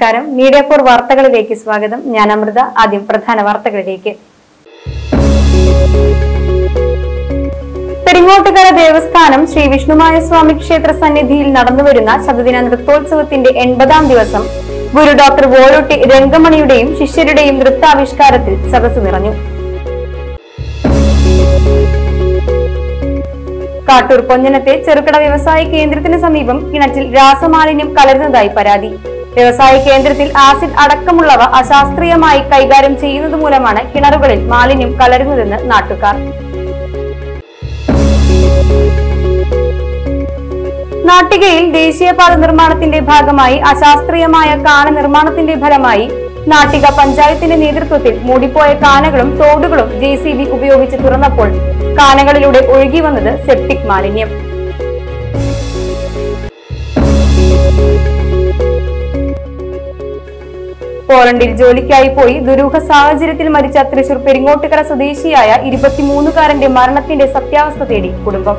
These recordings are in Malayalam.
നമസ്കാരം മീഡിയ ഫോർ വാർത്തകളിലേക്ക് സ്വാഗതം ഞാൻ അമൃത ആദ്യം പ്രധാന വാർത്തകളിലേക്ക് പെരിങ്ങോട്ടുകര ദേവസ്ഥാനം ശ്രീ വിഷ്ണുമായ സ്വാമി ക്ഷേത്ര സന്നിധിയിൽ നടന്നുവരുന്ന ശതദിന നൃത്തോത്സവത്തിന്റെ എൺപതാം ദിവസം ഗുരു ഡോക്ടർ വോലൂട്ടി രംഗമണിയുടെയും ശിഷ്യരുടെയും നൃത്താവിഷ്കാരത്തിൽ സദസ്സ് നിറഞ്ഞു കാട്ടൂർ പൊഞ്ഞനത്തെ ചെറുകിട വ്യവസായ കേന്ദ്രത്തിന് സമീപം കിണറ്റിൽ രാസമാലിന്യം കലരുന്നതായി പരാതി വ്യവസായ കേന്ദ്രത്തിൽ ആസിഡ് അടക്കമുള്ളവ അശാസ്ത്രീയമായി കൈകാര്യം ചെയ്യുന്നത് മൂലമാണ് കിണറുകളിൽ മാലിന്യം കലരുന്നതെന്ന് നാട്ടുകാർ നാട്ടികയിൽ ദേശീയപാത നിർമ്മാണത്തിന്റെ ഭാഗമായി അശാസ്ത്രീയമായ കാന നിർമ്മാണത്തിന്റെ ഫലമായി നാട്ടിക പഞ്ചായത്തിന്റെ നേതൃത്വത്തിൽ മൂടിപ്പോയ കാനകളും തോടുകളും ജെ ഉപയോഗിച്ച് തുറന്നപ്പോൾ കാനകളിലൂടെ ഒഴുകി വന്നത് സെപ്റ്റിക് മാലിന്യം പോളണ്ടിൽ ജോലിക്കായി പോയി ദുരൂഹ സാഹചര്യത്തിൽ മരിച്ച തൃശൂർ പെരിങ്ങോട്ടുകര സ്വദേശിയായ ഇരുപത്തിമൂന്നുകാരന്റെ മരണത്തിന്റെ സത്യാവസ്ഥ തേടി കുടുംബം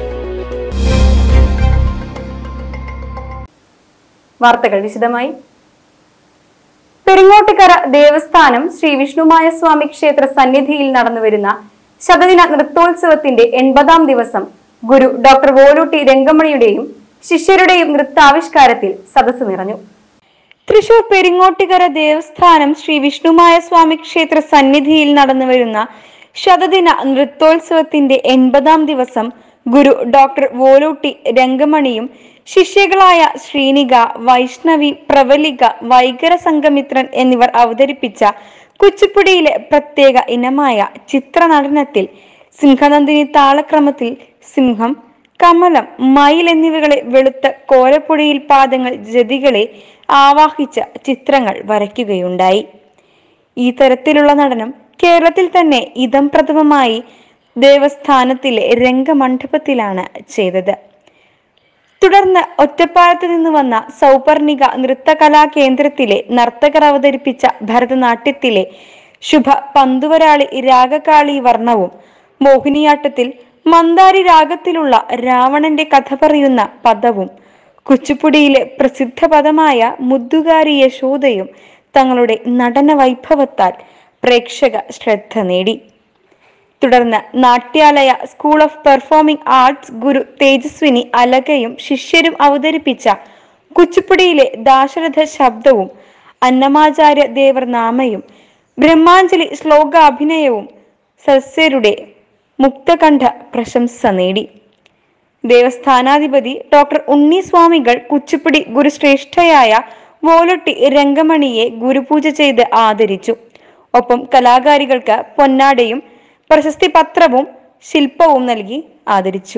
വാർത്തകൾ വിശദമായി പെരിങ്ങോട്ടുകര ദേവസ്ഥാനം ശ്രീ വിഷ്ണുമായ സ്വാമി ക്ഷേത്ര സന്നിധിയിൽ നടന്നുവരുന്ന ശതദിന നൃത്തോത്സവത്തിന്റെ എൺപതാം ദിവസം ഗുരു ഡോക്ടർ വോലൂട്ടി രംഗമണിയുടെയും ശിഷ്യരുടെയും നൃത്താവിഷ്കാരത്തിൽ സദസ്സ് നിറഞ്ഞു തൃശൂർ പെരിങ്ങോട്ടുകര ദേവസ്ഥാനം ശ്രീ വിഷ്ണുമായ സ്വാമി ക്ഷേത്ര സന്നിധിയിൽ നടന്നുവരുന്ന ശതദിന നൃത്തോത്സവത്തിന്റെ എൺപതാം ദിവസം ഗുരു ഡോക്ടർ വോലൂട്ടി രംഗമണിയും ശിഷ്യകളായ ശ്രീനിക വൈഷ്ണവി പ്രവലിക വൈകര സംഘമിത്രൻ എന്നിവർ അവതരിപ്പിച്ച കുച്ചിപ്പുടിയിലെ പ്രത്യേക ഇനമായ ചിത്രനടനത്തിൽ സിംഹനന്ദിനി താളക്രമത്തിൽ സിംഹം കമലം മയിൽ എന്നിവകളെ വെളുത്ത കോലപ്പൊടിയിൽ പാദങ്ങൾ ജതികളെ ആവാഹിച്ച ചിത്രങ്ങൾ വരയ്ക്കുകയുണ്ടായി ഈ തരത്തിലുള്ള നടനം കേരളത്തിൽ തന്നെ ഇതം പ്രഥമമായി ദേവസ്ഥാനത്തിലെ രംഗമണ്ഡപത്തിലാണ് ചെയ്തത് തുടർന്ന് ഒറ്റപ്പാലത്ത് നിന്ന് വന്ന സൗപർണിക നൃത്തകലാ കേന്ദ്രത്തിലെ നർത്തകർ അവതരിപ്പിച്ച ഭരതനാട്യത്തിലെ ശുഭ പന്തുവരാളി രാഗകാളി വർണ്ണവും മോഹിനിയാട്ടത്തിൽ മന്ദാരി രാഗത്തിലുള്ള രാവണന്റെ കഥ പറയുന്ന പദവും കുച്ചിപ്പുടിയിലെ പ്രസിദ്ധ പദമായ മുദ്ദുകാരി യശോദയും തങ്ങളുടെ നടന വൈഭവത്താൽ പ്രേക്ഷക ശ്രദ്ധ നേടി തുടർന്ന് Natyalaya school of performing arts ഗുരു തേജസ്വിനി അലകയും ശിഷ്യരും അവതരിപ്പിച്ച കുച്ചിപ്പുടിയിലെ ദാശരഥ ശബ്ദവും അന്നമാചാര്യ ദേവർ നാമയും ബ്രഹ്മാഞ്ജലി ശ്ലോക അഭിനയവും സസ്യരുടെ മുക്തകണ്ഠ പ്രശംസ നേടി ദേവസ്ഥാനാധിപതി ഡോക്ടർ ഉണ്ണിസ്വാമികൾ കുച്ചിപ്പുടി ഗുരുശ്രേഷ്ഠയായ വോലൊട്ടി രംഗമണിയെ ഗുരുപൂജ ചെയ്ത് ആദരിച്ചു ഒപ്പം കലാകാരികൾക്ക് പൊന്നാടയും പ്രശസ്തി പത്രവും ശില്പവും നൽകി ആദരിച്ചു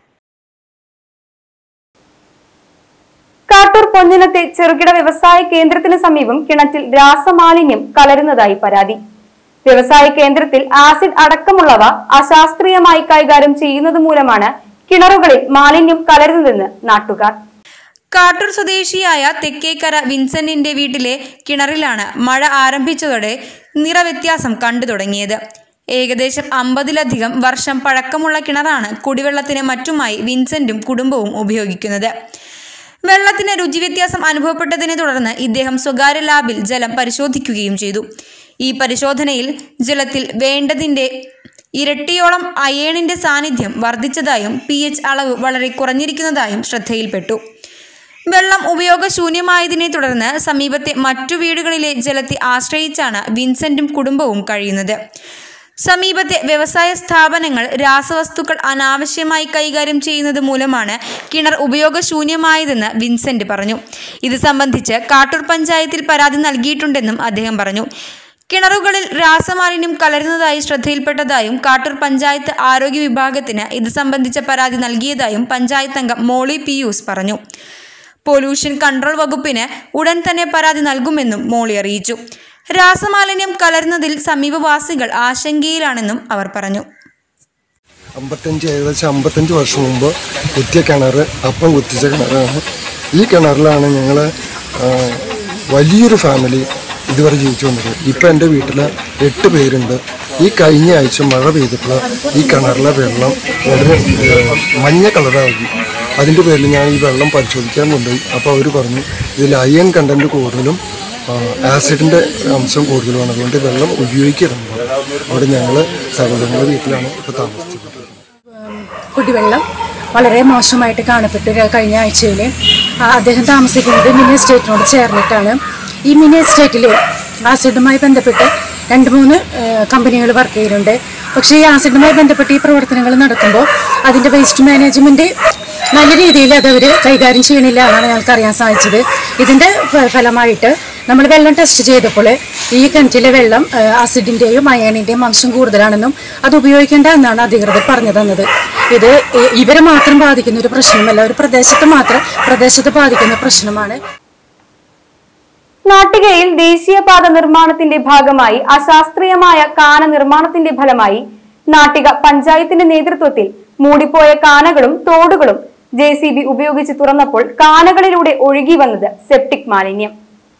കാട്ടൂർ പൊന്നിനത്തെ ചെറുകിട വ്യവസായ കേന്ദ്രത്തിന് സമീപം കിണറ്റിൽ രാസമാലിന്യം കലരുന്നതായി പരാതി വ്യവസായ കേന്ദ്രത്തിൽ ആസിഡ് അടക്കമുള്ളവ അശാസ്ത്രീയമായി കൈകാര്യം ചെയ്യുന്നത് മൂലമാണ് കിണറുകളിൽ മാലിന്യം കലരുന്നതെന്ന് നാട്ടുകാർ കാട്ടൂർ സ്വദേശിയായ തെക്കേക്കര വിൻസെന്റിന്റെ വീട്ടിലെ കിണറിലാണ് മഴ ആരംഭിച്ചതോടെ നിറവ്യത്യാസം കണ്ടു തുടങ്ങിയത് ഏകദേശം അമ്പതിലധികം വർഷം പഴക്കമുള്ള കിണറാണ് കുടിവെള്ളത്തിന് മറ്റുമായി വിൻസെന്റും കുടുംബവും ഉപയോഗിക്കുന്നത് വെള്ളത്തിന് രുചിവ്യത്യാസം അനുഭവപ്പെട്ടതിനെ തുടർന്ന് ഇദ്ദേഹം സ്വകാര്യ ലാബിൽ ജലം പരിശോധിക്കുകയും ചെയ്തു ഈ പരിശോധനയിൽ ജലത്തിൽ വേണ്ടതിന്റെ ഇരട്ടിയോളം അയേണിന്റെ സാന്നിധ്യം വർദ്ധിച്ചതായും പി എച്ച് അളവ് വളരെ കുറഞ്ഞിരിക്കുന്നതായും ശ്രദ്ധയിൽപ്പെട്ടു വെള്ളം ഉപയോഗശൂന്യമായതിനെ തുടർന്ന് സമീപത്തെ മറ്റു വീടുകളിലെ ജലത്തെ ആശ്രയിച്ചാണ് വിൻസെന്റും കുടുംബവും കഴിയുന്നത് സമീപത്തെ വ്യവസായ സ്ഥാപനങ്ങൾ രാസവസ്തുക്കൾ അനാവശ്യമായി കൈകാര്യം ചെയ്യുന്നത് മൂലമാണ് കിണർ ഉപയോഗശൂന്യമായതെന്ന് വിൻസെന്റ് പറഞ്ഞു ഇത് സംബന്ധിച്ച് കാട്ടൂർ പഞ്ചായത്തിൽ പരാതി നൽകിയിട്ടുണ്ടെന്നും അദ്ദേഹം പറഞ്ഞു കിണറുകളിൽ രാസമാലിന്യം കലരുന്നതായി ശ്രദ്ധയിൽപ്പെട്ടതായും കാട്ടൂർ പഞ്ചായത്ത് ആരോഗ്യ വിഭാഗത്തിന് ഇത് സംബന്ധിച്ച പരാതി നൽകിയതായും പഞ്ചായത്ത് അംഗം മോളി പിയൂസ് പറഞ്ഞു പൊല്യൂഷൻ കൺട്രോൾ വകുപ്പിന് ഉടൻ തന്നെ പരാതി നൽകുമെന്നും മോളി അറിയിച്ചു രാസമാലിന്യം കലരുന്നതിൽ സമീപവാസികൾ ആശങ്കയിലാണെന്നും അവർ പറഞ്ഞു അമ്പത്തഞ്ച് ഏകദേശം അമ്പത്തഞ്ച് വർഷം മുമ്പ് കുത്തിയ കിണർ അപ്പം കുത്തിച്ച കിണറാണ് ഈ കിണറിലാണ് ഞങ്ങൾ വലിയൊരു ഫാമിലി ഇതുവരെ ജീവിച്ചുകൊണ്ടിരുന്നത് ഇപ്പം എൻ്റെ വീട്ടിൽ എട്ട് പേരുണ്ട് ഈ കഴിഞ്ഞ ആഴ്ച മഴ പെയ്തപ്പോൾ ഈ കിണറിലെ വെള്ളം വളരെ ഏഹ്, മഞ്ഞ കളറായി അതിൻ്റെ പേരിൽ ഞാൻ ഈ വെള്ളം പരിശോധിക്കാൻ കൊണ്ടുപോയി അപ്പോൾ അവർ പറഞ്ഞു ഇതിൽ അയൺ കണ്ടൻറ്റ് കൂടുതലും ആസിഡിൻ്റെ അംശം കൂടുതലുമാണ് അതുകൊണ്ട് വെള്ളം ഉപയോഗിക്കരുത് അവിടെ ഞങ്ങൾ സഹോദരങ്ങളുടെ വീട്ടിലാണ് ഇപ്പോൾ താമസിച്ചത് കുടിവെള്ളം വളരെ മോശമായിട്ട് കാണപ്പെട്ടു ക- കഴിഞ്ഞ ആഴ്ചയിൽ അദ്ദേഹം താമസിക്കുന്നത് മിനി എസ്റ്റേറ്റിനോട് ചേർന്നിട്ടാണ് ഈ മിനി എസ്റ്റേറ്റിൽ ആസിഡുമായി ബന്ധപ്പെട്ട് രണ്ട് മൂന്ന് കമ്പനികൾ വർക്ക് ചെയ്യുന്നുണ്ട് പക്ഷേ ഈ ആസിഡുമായി ബന്ധപ്പെട്ട് ഈ പ്രവർത്തനങ്ങൾ നടക്കുമ്പോൾ അതിൻ്റെ വേസ്റ്റ് മാനേജ്മെൻറ്റ് നല്ല രീതിയിൽ അതവർ കൈകാര്യം ചെയ്യണില്ല എന്നാണ് ഞങ്ങൾക്ക് അറിയാൻ സാധിച്ചത് ഇതിൻ്റെ ഫ- ഫലമായിട്ട് നമ്മൾ വെള്ളം ടെസ്റ്റ് ചെയ്തപ്പോൾ ഈ കിണറ്റിലെ വെള്ളം ആ, ആസിഡിൻ്റെയും അയണിൻ്റെയും അംശം കൂടുതലാണെന്നും അത് ഉപയോഗിക്കേണ്ട എന്നാണ് അധികൃതർ പറഞ്ഞു തന്നത് ഇത് ഇ- ഇവരെ മാത്രം ബാധിക്കുന്ന ഒരു പ്രശ്നമല്ല ഒരു പ്രദേശത്ത് മാത്രം പ്രദേശത്ത് ബാധിക്കുന്ന പ്രശ്നമാണ് നാട്ടികയിൽ ദേശീയപാത നിർമ്മാണത്തിന്റെ ഭാഗമായി അശാസ്ത്രീയമായ കാന നിർമ്മാണത്തിന്റെ ഫലമായി നാട്ടിക പഞ്ചായത്തിന്റെ നേതൃത്വത്തിൽ മൂടിപ്പോയ കാനകളും തോടുകളും ജെ സി ബി ഉപയോഗിച്ച് തുറന്നപ്പോൾ കാനകളിലൂടെ ഒഴുകി വന്നത് സെപ്റ്റിക് മാലിന്യം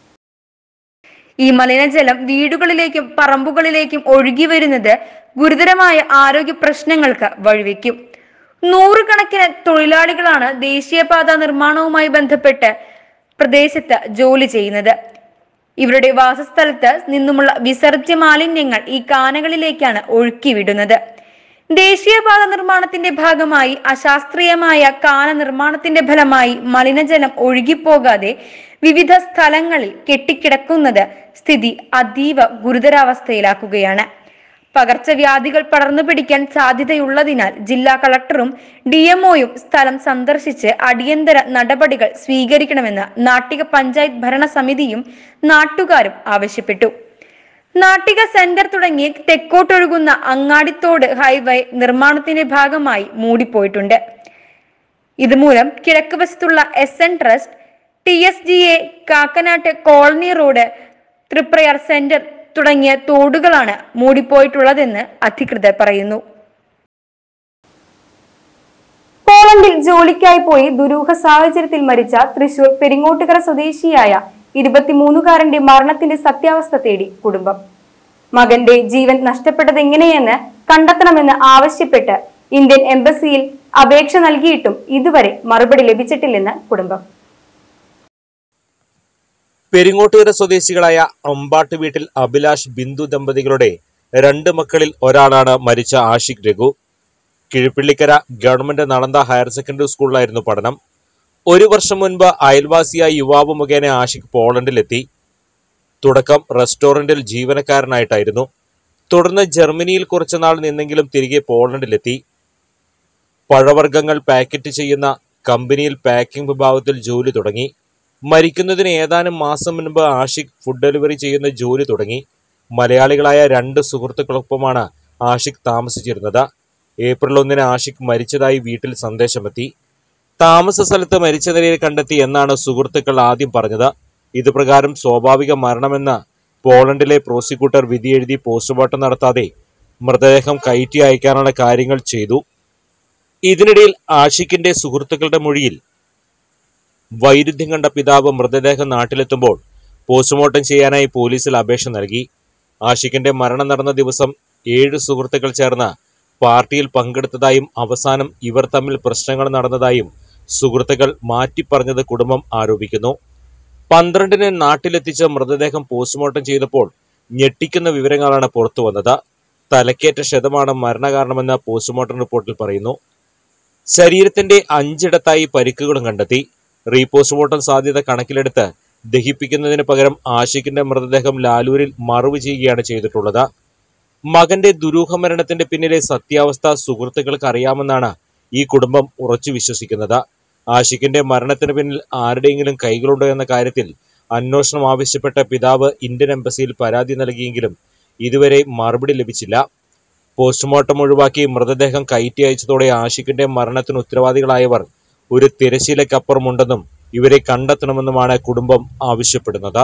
ഈ മലിനജലം വീടുകളിലേക്കും പറമ്പുകളിലേക്കും ഒഴുകി വരുന്നത് ഗുരുതരമായ ആരോഗ്യ പ്രശ്നങ്ങൾക്ക് വഴിവെക്കും നൂറുകണക്കിന് തൊഴിലാളികളാണ് ദേശീയപാത നിർമ്മാണവുമായി ബന്ധപ്പെട്ട് പ്രദേശത്ത് ജോലി ചെയ്യുന്നത് ഇവരുടെ വാസസ്ഥലത്ത് നിന്നുമുള്ള വിസർജ്യ മാലിന്യങ്ങൾ ഈ കാനകളിലേക്കാണ് ഒഴുക്കിവിടുന്നത് ദേശീയപാത നിർമ്മാണത്തിന്റെ ഭാഗമായി അശാസ്ത്രീയമായ കാന നിർമ്മാണത്തിന്റെ ഫലമായി മലിനജലം ഒഴുകിപ്പോകാതെ വിവിധ സ്ഥലങ്ങളിൽ കെട്ടിക്കിടക്കുന്നത് സ്ഥിതി അതീവ ഗുരുതരാവസ്ഥയിലാക്കുകയാണ് പകർച്ചവ്യാധികൾ പടർന്നു പിടിക്കാൻ സാധ്യതയുള്ളതിനാൽ ജില്ലാ കളക്ടറും ഡി എംഒയും സ്ഥലം സന്ദർശിച്ച് അടിയന്തര നടപടികൾ സ്വീകരിക്കണമെന്ന് നാട്ടിക പഞ്ചായത്ത് ഭരണസമിതിയും നാട്ടുകാരും ആവശ്യപ്പെട്ടു നാട്ടിക സെന്റർ തുടങ്ങി തെക്കോട്ടൊഴുകുന്ന അങ്ങാടിത്തോട് ഹൈവേ നിർമ്മാണത്തിന്റെ ഭാഗമായി മൂടിപ്പോയിട്ടുണ്ട് ഇതുമൂലം കിഴക്ക് വശത്തുള്ള S N trust T S G A Kakkanatt colony road Triprayar centre തുടങ്ങിയ തോടുകളാണ് മൂടിപ്പോയിട്ടുള്ളതെന്ന് അധികൃതർ പറയുന്നു പോളണ്ടിൽ ജോലിക്കായി പോയി ദുരൂഹ സാഹചര്യത്തിൽ മരിച്ച തൃശൂർ പെരിങ്ങോട്ടുകര സ്വദേശിയായ ഇരുപത്തിമൂന്നുകാരന്റെ മരണത്തിന്റെ സത്യാവസ്ഥ തേടി കുടുംബം മകന്റെ ജീവൻ നഷ്ടപ്പെട്ടതെങ്ങനെയെന്ന് കണ്ടെത്തണമെന്ന് ആവശ്യപ്പെട്ട് ഇന്ത്യൻ എംബസിയിൽ അപേക്ഷ നൽകിയിട്ടും ഇതുവരെ മറുപടി ലഭിച്ചിട്ടില്ലെന്ന് കുടുംബം പെരിങ്ങോട്ടുകര സ്വദേശികളായ അമ്പാട്ട് വീട്ടിൽ അഭിലാഷ് ബിന്ദു ദമ്പതികളുടെ രണ്ട് മക്കളിൽ ഒരാളാണ് മരിച്ച Ashiq Raghu Kizhuppillikkara government Nalanda higher secondary സ്കൂളിലായിരുന്നു പഠനം ഒരു വർഷം മുൻപ് അയൽവാസിയായ യുവാവ് മുഖേന ആഷിഖ് പോളണ്ടിലെത്തി തുടക്കം റെസ്റ്റോറന്റിൽ ജീവനക്കാരനായിട്ടായിരുന്നു തുടർന്ന് ജർമ്മനിയിൽ കുറച്ചുനാൾ നിന്നെങ്കിലും തിരികെ പോളണ്ടിലെത്തി പഴവർഗ്ഗങ്ങൾ പാക്കറ്റ് ചെയ്യുന്ന കമ്പനിയിൽ പാക്കിംഗ് വിഭാഗത്തിൽ ജോലി തുടങ്ങി മരിക്കുന്നതിന് ഏതാനും മാസം മുൻപ് ആഷിഖ് ഫുഡ് ഡെലിവറി ചെയ്യുന്ന ജോലി തുടങ്ങി മലയാളികളായ രണ്ട് സുഹൃത്തുക്കളൊപ്പമാണ് ആഷിഖ് താമസിച്ചിരുന്നത് ഏപ്രിൽ ഒന്നിന് ആഷിഖ് മരിച്ചതായി വീട്ടിൽ സന്ദേശമെത്തി താമസ സ്ഥലത്ത് മരിച്ച നിലയിൽ കണ്ടെത്തി എന്നാണ് സുഹൃത്തുക്കൾ ആദ്യം പറഞ്ഞത് ഇതുപ്രകാരം സ്വാഭാവിക മരണമെന്ന് പോളണ്ടിലെ പ്രോസിക്യൂട്ടർ വിധിയെഴുതി പോസ്റ്റ്മോർട്ടം നടത്താതെ മൃതദേഹം കയറ്റി അയക്കാനുള്ള കാര്യങ്ങൾ ചെയ്തു ഇതിനിടയിൽ ആഷിഖിന്റെ സുഹൃത്തുക്കളുടെ മൊഴിയിൽ വൈരുദ്ധ്യം കണ്ട പിതാവ് മൃതദേഹം നാട്ടിലെത്തുമ്പോൾ പോസ്റ്റ്മോർട്ടം ചെയ്യാനായി പോലീസിൽ അപേക്ഷ നൽകി ആഷിഖിന്റെ മരണം നടന്ന ദിവസം ഏഴ് സുഹൃത്തുക്കൾ ചേർന്ന് പാർട്ടിയിൽ പങ്കെടുത്തതായും അവസാനം ഇവർ തമ്മിൽ പ്രശ്നങ്ങൾ നടന്നതായും സുഹൃത്തുക്കൾ മാറ്റിപ്പറഞ്ഞത് കുടുംബം ആരോപിക്കുന്നു പന്ത്രണ്ടിന് നാട്ടിലെത്തിച്ച മൃതദേഹം പോസ്റ്റ്മോർട്ടം ചെയ്തപ്പോൾ ഞെട്ടിക്കുന്ന വിവരങ്ങളാണ് പുറത്തുവന്നത് തലക്കേറ്റ ക്ഷതമാണ് മരണകാരണമെന്ന് പോസ്റ്റ്മോർട്ടം റിപ്പോർട്ടിൽ പറയുന്നു ശരീരത്തിന്റെ അഞ്ചിടത്തായി പരിക്കുകളും കണ്ടെത്തി റീപോസ്റ്റ്മോർട്ടം സാധ്യത കണക്കിലെടുത്ത് ദഹിപ്പിക്കുന്നതിന് പകരം ആഷിഖിന്റെ മൃതദേഹം ലാലൂരിൽ മറവ് ചെയ്യുകയാണ് ചെയ്തിട്ടുള്ളത് മകന്റെ ദുരൂഹ മരണത്തിന്റെ പിന്നിലെ സത്യാവസ്ഥ സുഹൃത്തുക്കൾക്ക് അറിയാമെന്നാണ് ഈ കുടുംബം ഉറച്ചു വിശ്വസിക്കുന്നത് ആഷിഖിന്റെ മരണത്തിന് പിന്നിൽ ആരുടെയെങ്കിലും കൈകളുണ്ടോ എന്ന കാര്യത്തിൽ അന്വേഷണം ആവശ്യപ്പെട്ട പിതാവ് ഇന്ത്യൻ എംബസിയിൽ പരാതി നൽകിയെങ്കിലും ഇതുവരെ മറുപടി ലഭിച്ചില്ല പോസ്റ്റ്മോർട്ടം ഒഴിവാക്കി മൃതദേഹം കയറ്റി അയച്ചതോടെ ആഷിഖിന്റെ മരണത്തിന് ഉത്തരവാദികളായവർ ഒരു തിരശീലക്കപ്പുറമുണ്ടെന്നും ഇവരെ കണ്ടെത്തണമെന്നുമാണ് കുടുംബം ആവശ്യപ്പെടുന്നത്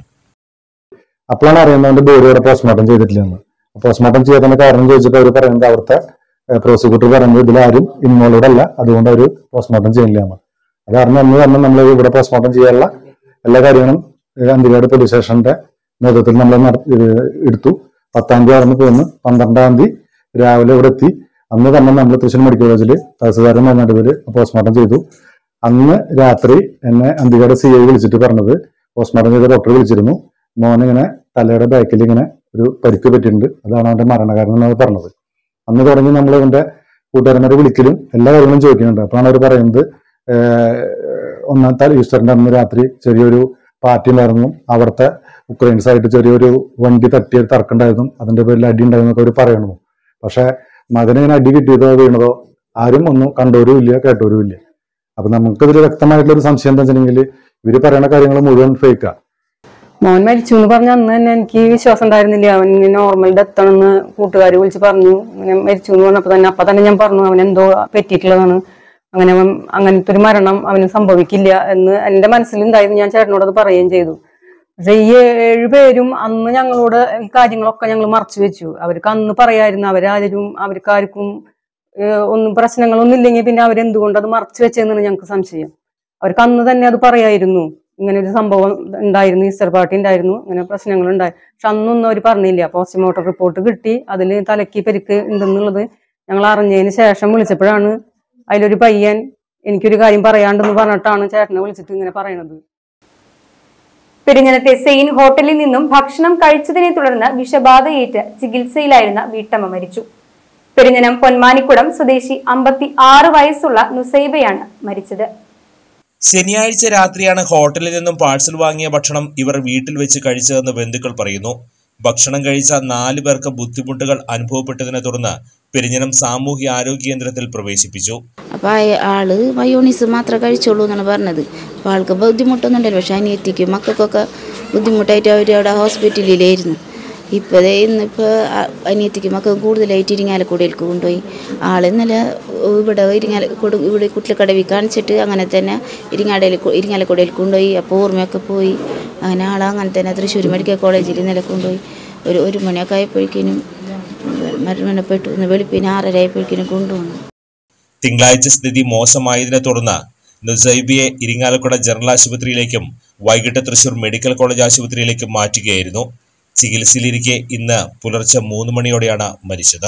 അപ്പോഴാണ് അറിയുന്നത് ബോഡി ഇവിടെ പോസ്റ്റ്മോർട്ടം ചെയ്തിട്ടില്ലെന്ന് പോസ്റ്റ്മോർട്ടം ചെയ്യാത്തതിന്റെ കാരണം ചോദിച്ചപ്പോൾ അവർ പറയുന്നത് അവിടുത്തെ പ്രോസിക്യൂട്ടർ പറയുന്നത് ഇതിലാരും ഇൻവോൾവഡ് അല്ല അതുകൊണ്ട് അവർ പോസ്റ്റ്മോർട്ടം ചെയ്യില്ല എന്ന് അത് കാരണം അന്ന് തന്നെ നമ്മൾ ഇവിടെ പോസ്റ്റ്മോർട്ടം ചെയ്യാനുള്ള എല്ലാ കാര്യങ്ങളും ഏഹ് അന്തിക്കാട് പോലീസ് സ്റ്റേഷന്റെ നേതൃത്വത്തിൽ നമ്മൾ നട- ഏഹ് എടുത്തു പത്താം തീയതി ആയിരുന്നു പോന്ന് പന്ത്രണ്ടാം തീയതി രാവിലെ ഇവിടെ എത്തി അന്ന് തന്നെ നമ്മൾ തൃശ്ശൂർ മെഡിക്കൽ കോളേജിൽ തഹസിൽദാരൻ നടുവിൽ പോസ്റ്റ്മോർട്ടം ചെയ്തു അന്ന് രാത്രി എന്നെ അന്തികാട് സി ഐ വിളിച്ചിട്ട് പറഞ്ഞത് പോസ്റ്റ്മോർട്ടം ചെയ്ത ഡോക്ടർ വിളിച്ചിരുന്നു മോനിങ്ങനെ തലയുടെ ബാക്കിൽ ഇങ്ങനെ ഒരു പരിക്ക് പറ്റിയിട്ടുണ്ട് അതാണ് അവന്റെ മരണകാരണം എന്നാണ് പറഞ്ഞത് അന്ന് തുടങ്ങി നമ്മൾ അവന്റെ കൂട്ടുകാരന്മാരെ വിളിക്കലും എല്ലാ കാര്യങ്ങളും ചോദിക്കുന്നുണ്ട് അപ്പോഴാണ് അവർ പറയുന്നത് ഏഹ്, ഒന്നാമത്തെ ഈസ്റ്ററിന്റെ അന്ന് രാത്രി ചെറിയൊരു പാർട്ടി ഉണ്ടായിരുന്നു അവിടുത്തെ ഉക്രൈൻസ് ആയിട്ട് ചെറിയൊരു വണ്ടി തട്ടിയ തർക്കമുണ്ടായിരുന്നു അതിന്റെ പേരിൽ അടി ഉണ്ടായിരുന്നൊക്കെ അവർ പറയണു പക്ഷെ മകന് ഇങ്ങനെ അടി കിട്ടിയതോ വീണതോ ആരും ഒന്നും കണ്ടവരും ഇല്ല കേട്ടവരും ഇല്ല അപ്പൊ നമുക്കിതിൽ വ്യക്തമായിട്ടുള്ള ഒരു സംശയം എന്താ വെച്ചിട്ടുണ്ടെങ്കിൽ ഇവര് പറയുന്ന കാര്യങ്ങൾ മുഴുവൻ ഫേക്കാ മോൻ മരിച്ചു എന്ന് പറഞ്ഞ അന്ന് തന്നെ എനിക്ക് വിശ്വാസം ഉണ്ടായിരുന്നില്ല അവൻ നോർമൽ ഡെത്ത് ആണെന്ന് കൂട്ടുകാർ വിളിച്ച് പറഞ്ഞു അങ്ങനെ മരിച്ചു എന്ന് പറഞ്ഞപ്പോ തന്നെ അപ്പൊ തന്നെ ഞാൻ പറഞ്ഞു അവൻ എന്തോ പറ്റിയിട്ടുള്ളതാണ് അങ്ങനെ അവൻ അങ്ങനത്തെ ഒരു മരണം അവന് സംഭവിക്കില്ല എന്ന് എന്റെ മനസ്സിലുണ്ടായിരുന്നു ഞാൻ ചേട്ടനോട് അത് പറയുകയും ചെയ്തു പക്ഷെ ഈ ഏഴ് പേരും അന്ന് ഞങ്ങളോട് ഈ കാര്യങ്ങളൊക്കെ ഞങ്ങൾ മറച്ചു വെച്ചു അവർക്ക് അന്ന് പറയായിരുന്നു അവരാരും അവർക്ക് ആർക്കും ഏഹ് ഒന്നും പ്രശ്നങ്ങളൊന്നും ഇല്ലെങ്കിൽ പിന്നെ അവരെന്തുകൊണ്ട് അത് മറച്ചു വെച്ചതെന്നാണ് ഞങ്ങൾക്ക് സംശയം അവർക്ക് അന്ന് തന്നെ അത് പറയായിരുന്നു ഇങ്ങനെ ഒരു സംഭവം ഉണ്ടായിരുന്നു ഈസ്റ്റർ പാർട്ടി ഉണ്ടായിരുന്നു ഇങ്ങനെ പ്രശ്നങ്ങൾ ഉണ്ടായി പക്ഷെ അന്നൊന്നും അവർ പറഞ്ഞില്ല പോസ്റ്റ്മോർട്ടം റിപ്പോർട്ട് കിട്ടി അതിൽ തലയ്ക്ക് പരിക്ക് ഉണ്ടെന്നുള്ളത് ഞങ്ങൾ അറിഞ്ഞതിന് ശേഷം വിളിച്ചപ്പോഴാണ് അതിലൊരു പയ്യൻ എനിക്കൊരു കാര്യം പറയാണ്ടെന്ന് പറഞ്ഞിട്ടാണ് ചേട്ടനെ വിളിച്ചിട്ട് ഇങ്ങനെ പറയണത് പെരിഞ്ഞനത്തെ സെയിൻ ഹോട്ടലിൽ നിന്നും ഭക്ഷണം കഴിച്ചതിനെ തുടർന്ന് വിഷബാധയേറ്റ് ചികിത്സയിലായിരുന്ന വീട്ടമ്മ മരിച്ചു പെരിഞ്ഞനം പൊന്മാനിക്കുടം സ്വദേശി അമ്പത്തി ആറ് വയസ്സുള്ള നുസൈബയാണ് മരിച്ചത് ശനിയാഴ്ച രാത്രിയാണ് ഹോട്ടലിൽ നിന്നും പാഴ്സൽ വാങ്ങിയ ഭക്ഷണം ഇവർ വീട്ടിൽ വെച്ച് കഴിച്ചതെന്ന് ബന്ധുക്കൾ പറയുന്നു ഭക്ഷണം കഴിച്ച നാല് പേർക്ക് ബുദ്ധിമുട്ടുകൾ അനുഭവപ്പെട്ടതിനെ തുടർന്ന് പെരിഞ്ഞനം സാമൂഹ്യ ആരോഗ്യ കേന്ദ്രത്തിൽ പ്രവേശിപ്പിച്ചു അപ്പോൾ ആള് മയോണീസ് മാത്രമേ കഴിച്ചോളൂ എന്നാണ് പറഞ്ഞത് അപ്പോൾ ആൾക്ക് ബുദ്ധിമുട്ടൊന്നും ഉണ്ടല്ലോ പക്ഷെ അനിയത്തിക്കും മക്കൾക്കൊക്കെ ബുദ്ധിമുട്ടായിട്ട് അവർ അവിടെ ഹോസ്പിറ്റലിലായിരുന്നു ഇപ്പോൾ ദേ ഇന്നിപ്പോൾ അനിയത്തിക്ക് മക്കൾക്ക് കൂടുതലായിട്ട് ഇരിങ്ങാലക്കുടയിലേക്ക് കൊണ്ടുപോയി ആൾ ഇന്നലെ ഇവിടെ ഇരിങ്ങാല കൊടു ഇവിടെ കുട്ടിലക്കടവിൽ കാണിച്ചിട്ട് അങ്ങനെ തന്നെ ഇരിങ്ങാടയിൽ ഇരിങ്ങാലക്കുടയിൽ കൊണ്ടുപോയി അപ്പോൾ ഓർമ്മയൊക്കെ പോയി അങ്ങനെ ആൾ അങ്ങനെ തന്നെ തൃശ്ശൂർ മെഡിക്കൽ കോളേജിൽ ഇന്നലെ കൊണ്ടുപോയി ഒരു ഒരു മണിയൊക്കെ ആയപ്പോഴേക്കിനും മരണപ്പെട്ടു ഇന്ന് വെളുപ്പിന് ആറര ആയപ്പോഴേക്കിനും കൊണ്ടുപോകണം തിങ്കളാഴ്ച സ്ഥിതി മോശമായതിനെ തുടർന്ന് നുസൈബിയെ ഇരിങ്ങാലക്കുട ജനറൽ ആശുപത്രിയിലേക്കും വൈകിട്ട് തൃശൂർ മെഡിക്കൽ കോളേജ് ആശുപത്രിയിലേക്കും മാറ്റുകയായിരുന്നു ചികിത്സയിലിരിക്കെ ഇന്ന് പുലർച്ചെ മൂന്ന് മണിയോടെയാണ് മരിച്ചത്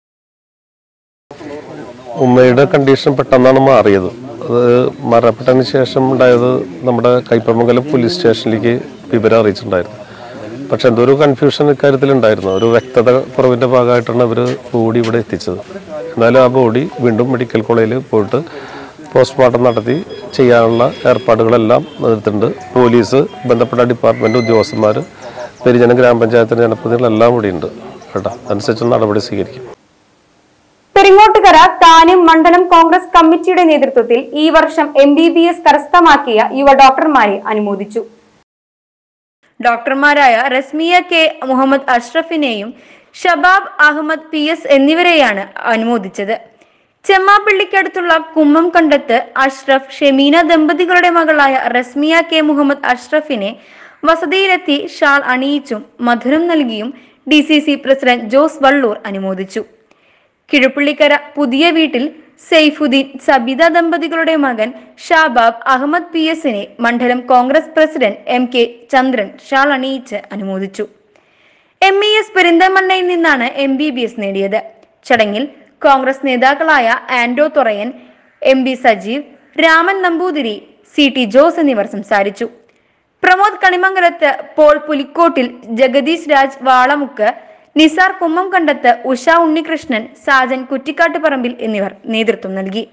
ഉമ്മയുടെ കണ്ടീഷൻ പെട്ടെന്നാണ് മാറിയത് അത് മരണപ്പെട്ടതിന് ശേഷം ഉണ്ടായത് നമ്മുടെ കൈപ്പമംഗലം പോലീസ് സ്റ്റേഷനിലേക്ക് വിവരം അറിയിച്ചിട്ടുണ്ടായിരുന്നു പക്ഷെ എന്തോ ഒരു കൺഫ്യൂഷൻ ഇക്കാര്യത്തിൽ ഉണ്ടായിരുന്നു ഒരു വ്യക്തത കുറവിന്റെ ഭാഗമായിട്ടാണ് അവർ ബോഡി ഇവിടെ എത്തിച്ചത് എന്നാലും ആ ബോഡി വീണ്ടും മെഡിക്കൽ കോളേജിൽ പോയിട്ട് പോസ്റ്റ്മോർട്ടം നടത്തി ചെയ്യാനുള്ള ഏർപ്പാടുകളെല്ലാം എടുത്തിട്ടുണ്ട് പോലീസ് ബന്ധപ്പെട്ട ഡിപ്പാർട്ട്മെന്റ് ഉദ്യോഗസ്ഥന്മാർ പെരിജന ഗ്രാമപഞ്ചായത്തിന്റെ ജനപ്രതിനിധികളെല്ലാം ഇവിടെ ഉണ്ട് കേട്ടോ അതനുസരിച്ച് നടപടി സ്വീകരിക്കും പെരിങ്ങോട്ടുകര താനും മണ്ഡലം കോൺഗ്രസ് കമ്മിറ്റിയുടെ നേതൃത്വത്തിൽ ഈ വർഷം എം ബി ബി എസ് കരസ്ഥമാക്കിയ യുവ ഡോക്ടർമാരെ അനുമോദിച്ചു ഡോക്ടർമാരായ റസ്മിയ കെ മുഹമ്മദ് അഷ്റഫിനെയും ഷബാബ് അഹമ്മദ് പി എസ് എന്നിവരെയാണ് അനുമോദിച്ചത് ചെമ്മാപ്പള്ളിക്കടുത്തുള്ള കുമ്മം കണ്ടത്ത് അഷ്റഫ് ഷെമീന ദമ്പതികളുടെ മകളായ റസ്മിയ കെ മുഹമ്മദ് അഷ്റഫിനെ വസതിയിലെത്തി ഷാൾ അണിയിച്ചും മധുരം നൽകിയും D C C president Jose Valloor അനുമോദിച്ചു കിഴുപ്പള്ളിക്കര പുതിയ വീട്ടിൽ സെയ്ഫുദ്ദീൻ സബിത ദമ്പതികളുടെ മകൻ ഷാബാബ് അഹമ്മദ് പി എസിനെ മണ്ഡലം Congress president M K Chandran shawl അണിയിച്ച് അനുമോദിച്ചു എം ഇ എസ് പെരിന്തമണ്ണയിൽ നിന്നാണ് എം ബി ബി എസ് നേടിയത് ചടങ്ങിൽ കോൺഗ്രസ് നേതാക്കളായ Ando Thorayan M B Sajeev Raman Namboothiri C T Jose എന്നിവർ സംസാരിച്ചു പ്രമോദ് കണിമംഗലത്ത് പോൾ പുലിക്കോട്ടിൽ ജഗദീഷ് രാജ് വാളമുക്ക് നിസാർ കുമ്മം കണ്ടത്ത് ഉഷ ഉണ്ണികൃഷ്ണൻ സാജൻ കുറ്റിക്കാട്ടുപറമ്പിൽ എന്നിവർ നേതൃത്വം നൽകി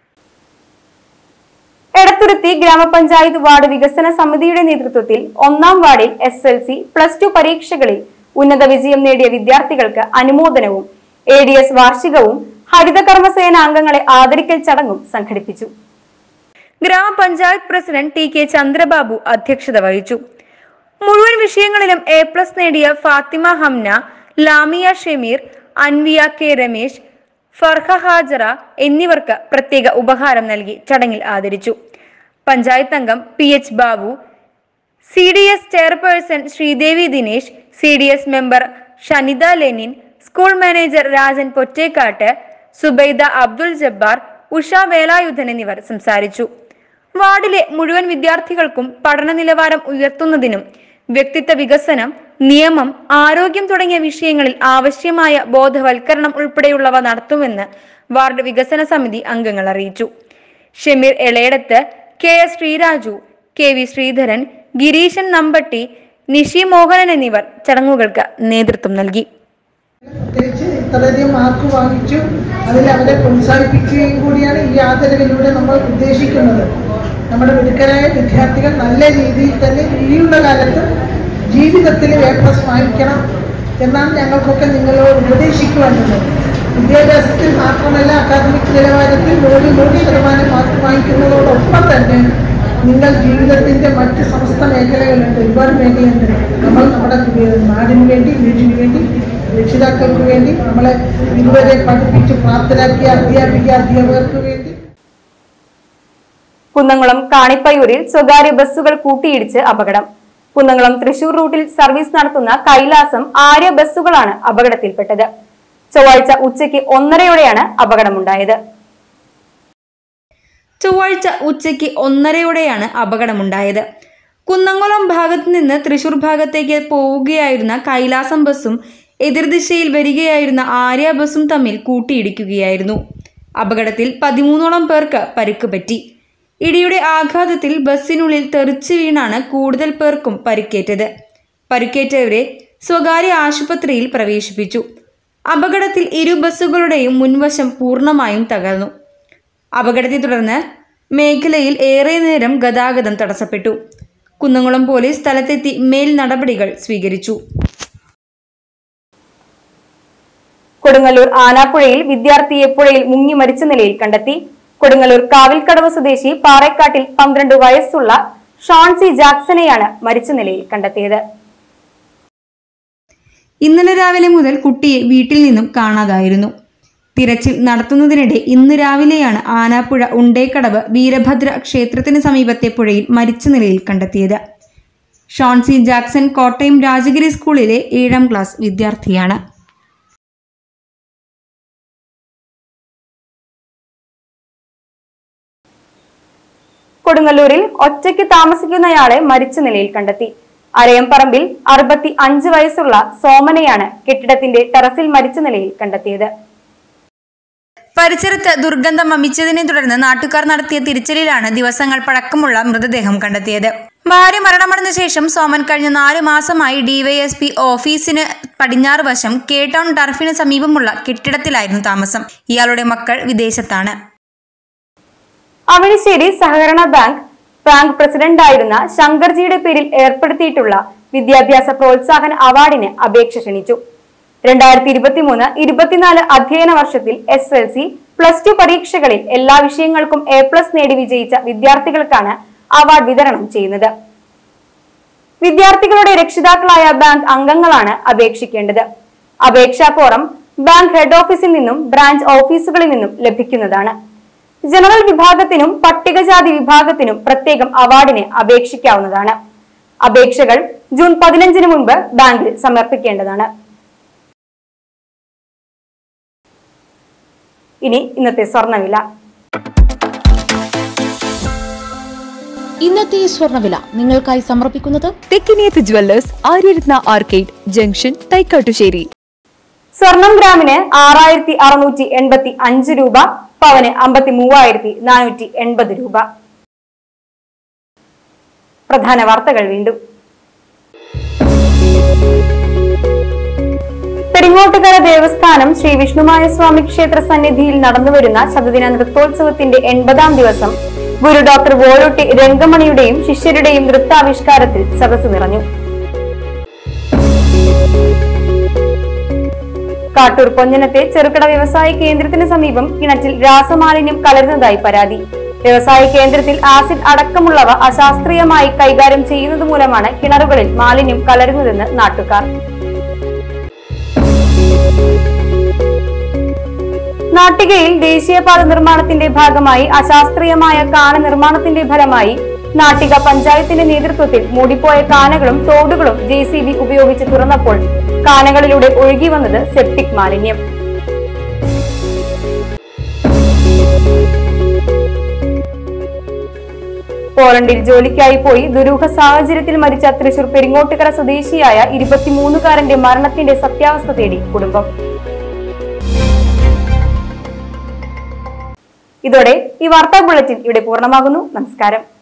എടത്തുരുത്തി ഗ്രാമപഞ്ചായത്ത് വാർഡ് വികസന സമിതിയുടെ നേതൃത്വത്തിൽ ഒന്നാം വാർഡിൽ S L C plus two പരീക്ഷകളിൽ ഉന്നത വിജയം നേടിയ വിദ്യാർത്ഥികൾക്ക് അനുമോദനവും എ ഡി എസ് വാർഷികവും ഹരിതകർമ്മസേന അംഗങ്ങളെ ആദരിക്കൽ ചടങ്ങും സംഘടിപ്പിച്ചു ഗ്രാമപഞ്ചായത്ത് പ്രസിഡന്റ് ടി കെ ചന്ദ്രബാബു അധ്യക്ഷത വഹിച്ചു മുഴുവൻ വിഷയങ്ങളിലും എ പ്ലസ് നേടിയ ഫാത്തിമ ഹംന ലാമിയ ഷെമീർ അൻവിയ കെ രമേശ് ഫർഹ ഹാജറ എന്നിവർക്ക് പ്രത്യേക ഉപഹാരം നൽകി ചടങ്ങിൽ ആദരിച്ചു പഞ്ചായത്ത് അംഗം P H Babu C D S chairperson Sreedevi Dinesh C D S member Shanitha Lenin school manager Rajan Pottekkatt Subaida Abdul Jabbar Usha Velayudhan എന്നിവർ സംസാരിച്ചു വാർഡിലെ മുഴുവൻ വിദ്യാർത്ഥികൾക്കും പഠന നിലവാരം ഉയർത്തുന്നതിനും വ്യക്തിത്വ വികസനം നിയമം ആരോഗ്യം തുടങ്ങിയ വിഷയങ്ങളിൽ ആവശ്യമായ ബോധവൽക്കരണം ഉൾപ്പെടെയുള്ളവ നടത്തുമെന്ന് വാർഡ് വികസന സമിതി അംഗങ്ങൾ അറിയിച്ചു Shameer Elayadath K S Sreeraju K V Sreedharan Gireeshan Nambatti Nishi Mohanan എന്നിവർ ചടങ്ങുകൾക്ക് നേതൃത്വം നൽകി പ്രത്യേകിച്ച് ഇത്രയധികം മാർക്ക് വാങ്ങിച്ചു അതിൽ അവരെ പ്രോത്സാഹിപ്പിക്കുകയും കൂടിയാണ് ഈ ആദരവിലൂടെ നമ്മൾ ഉദ്ദേശിക്കുന്നത് നമ്മുടെ മിടുക്കരായ വിദ്യാർത്ഥികൾ നല്ല രീതിയിൽ തന്നെ ഇനിയുള്ള കാലത്ത് ജീവിതത്തിൽ എ പ്ലസ് വാങ്ങിക്കണം എന്നാണ് ഞങ്ങൾക്കൊക്കെ നിങ്ങളോട് ഉപദേശിക്കുവാനുള്ളത് വിദ്യാഭ്യാസത്തിൽ മാത്രമല്ല അക്കാദമിക് നിലവാരത്തിൽ നൂറിൽ നൂറ് ശതമാനം മാർക്ക് വാങ്ങിക്കുന്നതോടൊപ്പം തന്നെ നിങ്ങൾ ജീവിതത്തിന്റെ മറ്റ് സമസ്ത മേഖലകളുണ്ട് ഒരുപാട് മേഖലയുണ്ട് നമ്മൾ നമ്മുടെ നാടിന് വേണ്ടി വീടിന് വേണ്ടി രക്ഷിതാക്കൾക്ക് വേണ്ടി നമ്മളെ ഇതുവരെ പഠിപ്പിച്ച് പ്രാപ്തരാക്കിയ അധ്യാപിക അധ്യാപകർക്ക് വേണ്ടി കുന്നംകുളം കാണിപ്പയൂരിൽ സ്വകാര്യ ബസ്സുകൾ കൂട്ടിയിടിച്ച് അപകടം കുന്നംകുളം തൃശൂർ റൂട്ടിൽ സർവീസ് നടത്തുന്ന കൈലാസം ആര്യ ബസ്സുകളാണ് അപകടത്തിൽപ്പെട്ടത് ചൊവ്വാഴ്ച ഉച്ചയ്ക്ക് ഒന്നരയോടെയാണ് അപകടമുണ്ടായത് ചൊവ്വാഴ്ച ഉച്ചയ്ക്ക് ഒന്നരയോടെയാണ് അപകടമുണ്ടായത് കുന്നംകുളം ഭാഗത്ത് നിന്ന് തൃശൂർ ഭാഗത്തേക്ക് പോവുകയായിരുന്ന കൈലാസം ബസ്സും എതിർദിശയിൽ വരികയായിരുന്ന ആര്യ ബസ്സും തമ്മിൽ കൂട്ടിയിടിക്കുകയായിരുന്നു അപകടത്തിൽ പതിമൂന്നോളം പേർക്ക് പരിക്ക് പറ്റി ഇടിയുടെ ആഘാതത്തിൽ ബസ്സിനുള്ളിൽ തെറിച്ചു വീണാണ് കൂടുതൽ പേർക്കും പരിക്കേറ്റത് പരിക്കേറ്റവരെ സ്വകാര്യ ആശുപത്രിയിൽ പ്രവേശിപ്പിച്ചു അപകടത്തിൽ ഇരു ബസ്സുകളുടെയും മുൻവശം പൂർണ്ണമായും തകർന്നു അപകടത്തെ തുടർന്ന് മേഖലയിൽ ഏറെ നേരം ഗതാഗതം തടസ്സപ്പെട്ടു കുന്നംകുളം പോലീസ് സ്ഥലത്തെത്തി മേൽ നടപടികൾ സ്വീകരിച്ചു കൊടുങ്ങല്ലൂർ ആനാപ്പുഴയിൽ വിദ്യാർത്ഥിയെ പുഴയിൽ മുങ്ങി മരിച്ച നിലയിൽ കണ്ടെത്തി കൊടുങ്ങല്ലൂർ കാവിൽക്കടവ് സ്വദേശി പാറേക്കാട്ടിൽ പന്ത്രണ്ട് വയസ്സുള്ള ഷോൺസി ജാക്സനെയാണ് മരിച്ച നിലയിൽ കണ്ടെത്തിയത് ഇന്നലെ രാവിലെ മുതൽ കുട്ടിയെ വീട്ടിൽ നിന്നും കാണാതായിരുന്നു തിരച്ചിൽ നടത്തുന്നതിനിടെ ഇന്ന് രാവിലെയാണ് ആനാപ്പുഴ ഉണ്ടേക്കടവ് വീരഭദ്ര ക്ഷേത്രത്തിന് സമീപത്തെ പുഴയിൽ മരിച്ച നിലയിൽ കണ്ടെത്തിയത് ഷോൺസി ജാക്സൺ കോട്ടയം രാജഗിരി സ്കൂളിലെ ഏഴാം ക്ലാസ് വിദ്യാർത്ഥിയാണ് കൊടുങ്ങല്ലൂരിൽ ഒറ്റയ്ക്ക് താമസിക്കുന്നയാളെ മരിച്ച നിലയിൽ കണ്ടെത്തി അരയംപറമ്പിൽ അറുപത്തി അഞ്ച് വയസ്സുള്ള സോമനെയാണ് കെട്ടിടത്തിന്റെ ടെറസിൽ മരിച്ച നിലയിൽ കണ്ടെത്തിയത് പരിസരത്ത് ദുർഗന്ധം വമിച്ചതിനെ തുടർന്ന് നാട്ടുകാർ നടത്തിയ തിരിച്ചലിലാണ് ദിവസങ്ങൾ പഴക്കമുള്ള മൃതദേഹം കണ്ടെത്തിയത് ഭാര്യ മരണമടഞ്ഞ ശേഷം സോമൻ കഴിഞ്ഞ നാല് മാസമായി ഡിവൈഎസ്പി ഓഫീസിന് പടിഞ്ഞാറ് വശം കെ ടൗൺ ടർഫിന് സമീപമുള്ള കെട്ടിടത്തിലായിരുന്നു താമസം ഇയാളുടെ മക്കൾ വിദേശത്താണ് അവണിശ്ശേരി സഹകരണ ബാങ്ക് ബാങ്ക് പ്രസിഡന്റായിരുന്ന ശങ്കർജിയുടെ പേരിൽ ഏർപ്പെടുത്തിയിട്ടുള്ള വിദ്യാഭ്യാസ പ്രോത്സാഹന അവാർഡിന് അപേക്ഷ ക്ഷണിച്ചു രണ്ടായിരത്തി ഇരുപത്തിമൂന്ന് ഇരുപത്തിനാല് അധ്യയന വർഷത്തിൽ S L C plus two പരീക്ഷകളിൽ എല്ലാ വിഷയങ്ങൾക്കും എ പ്ലസ് നേടി വിജയിച്ച വിദ്യാർത്ഥികൾക്കാണ് അവാർഡ് വിതരണം ചെയ്യുന്നത് വിദ്യാർത്ഥികളുടെ രക്ഷിതാക്കളായ ബാങ്ക് അംഗങ്ങളാണ് അപേക്ഷിക്കേണ്ടത് അപേക്ഷാ ഫോറം ബാങ്ക് ഹെഡ് ഓഫീസിൽ നിന്നും ബ്രാഞ്ച് ഓഫീസുകളിൽ നിന്നും ലഭിക്കുന്നതാണ് ജനറൽ വിഭാഗത്തിനും പട്ടികജാതി വിഭാഗത്തിനും പ്രത്യേകം അവാർഡിന് അപേക്ഷിക്കാവുന്നതാണ് അപേക്ഷകൾ ജൂൺ പതിനഞ്ചിന് മുൻപ് ബാങ്കിൽ സമർപ്പിക്കേണ്ടതാണ് ഇനി ഇന്നത്തെ സ്വർണ്ണവില ഇന്നത്തെ സ്വർണ്ണവില നിങ്ങൾക്കായി സമർപ്പിക്കുന്നത് Thekkiniyath jewellers Aryaratna arcade junction Thaikkattussery സ്വർണം ഗ്രാമിന് ആറായിരത്തി അറുന്നൂറ്റി എൺപത്തി അഞ്ച് രൂപ പവന് അമ്പത്തി മൂവായിരത്തി നാനൂറ്റി എൺപത് രൂപ പ്രധാന വാർത്തകൾ വീണ്ടും പെരിങ്ങോട്ടുകര ദേവസ്ഥാനം ശ്രീ വിഷ്ണുമായ സ്വാമി ക്ഷേത്ര സന്നിധിയിൽ നടന്നുവരുന്ന ശതദിന നൃത്തോത്സവത്തിന്റെ എൺപതാം ദിവസം ഗുരു ഡോക്ടർ വോലൊട്ടി രംഗമണിയുടെയും ശിഷ്യരുടെയും നൃത്താവിഷ്കാരത്തിൽ സദസ് നിറഞ്ഞു കാട്ടൂർ പൊഞ്ഞനത്തെ ചെറുകിട വ്യവസായ കേന്ദ്രത്തിന് സമീപം കിണറ്റിൽ രാസമാലിന്യം കലരുന്നതായി പരാതി വ്യവസായ കേന്ദ്രത്തിൽ ആസിഡ് അടക്കമുള്ളവ അശാസ്ത്രീയമായി കൈകാര്യം ചെയ്യുന്നത് മൂലമാണ് കിണറുകളിൽ മാലിന്യം കലരുന്നതെന്ന് നാട്ടുകാർ നാട്ടികയിൽ ദേശീയപാത നിർമ്മാണത്തിന്റെ ഭാഗമായി അശാസ്ത്രീയമായ കാന നിർമ്മാണത്തിന്റെ ഫലമായി നാട്ടിക പഞ്ചായത്തിന്റെ നേതൃത്വത്തിൽ മൂടിപ്പോയ കാനകളും തോടുകളും ജെ സി ബി ഉപയോഗിച്ച് തുറന്നപ്പോൾ കാനകളിലൂടെ ഒഴുകി വന്നത് സെപ്റ്റിക് മാലിന്യം പോളണ്ടിൽ ജോലിക്കായി പോയി ദുരൂഹ സാഹചര്യത്തിൽ മരിച്ച തൃശൂർ പെരിങ്ങോട്ടുകര സ്വദേശിയായ ഇരുപത്തിമൂന്നുകാരന്റെ മരണത്തിന്റെ സത്യാവസ്ഥ തേടി കുടുംബം ഇതോടെ ഈ വാർത്താ ബുള്ളറ്റിൻ ഇവിടെ പൂർണ്ണമാകുന്നു നമസ്കാരം